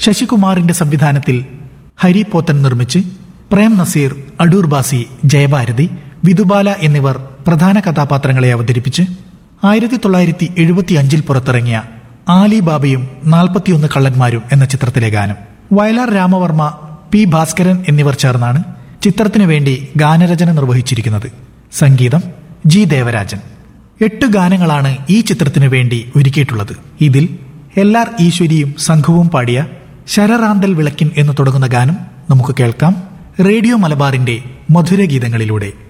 ശശികുമാറിന്റെ സംവിധാനത്തിൽ ഹരി പോത്തൻ നിർമ്മിച്ച് പ്രേം നസീർ അടൂർ ബാസി ജയഭാരതി വിധുബാല എന്നിവർ പ്രധാന കഥാപാത്രങ്ങളെ അവതരിപ്പിച്ച് ആയിരത്തി തൊള്ളായിരത്തി എഴുപത്തി അഞ്ചിൽ പുറത്തിറങ്ങിയ ആലി ബാബയും നാൽപ്പത്തിയൊന്ന് കള്ളന്മാരും എന്ന ചിത്രത്തിലെ ഗാനം വയലാർ രാമവർമ്മ പി ഭാസ്കരൻ എന്നിവർ ചേർന്നാണ് ചിത്രത്തിനു വേണ്ടി ഗാനരചന നിർവഹിച്ചിരിക്കുന്നത് സംഗീതം ജി ദേവരാജൻ എട്ട് ഗാനങ്ങളാണ് ഈ ചിത്രത്തിനു വേണ്ടി ഒരുക്കിയിട്ടുള്ളത് ഇതിൽ എൽ ആർ ഈശ്വരിയും സംഘവും പാടിയ ശരറാന്തൽ വിളക്കിൻ എന്ന് തുടങ്ങുന്ന ഗാനം നമുക്ക് കേൾക്കാം റേഡിയോ മലബാറിന്റെ മധുരഗീതങ്ങളിലൂടെ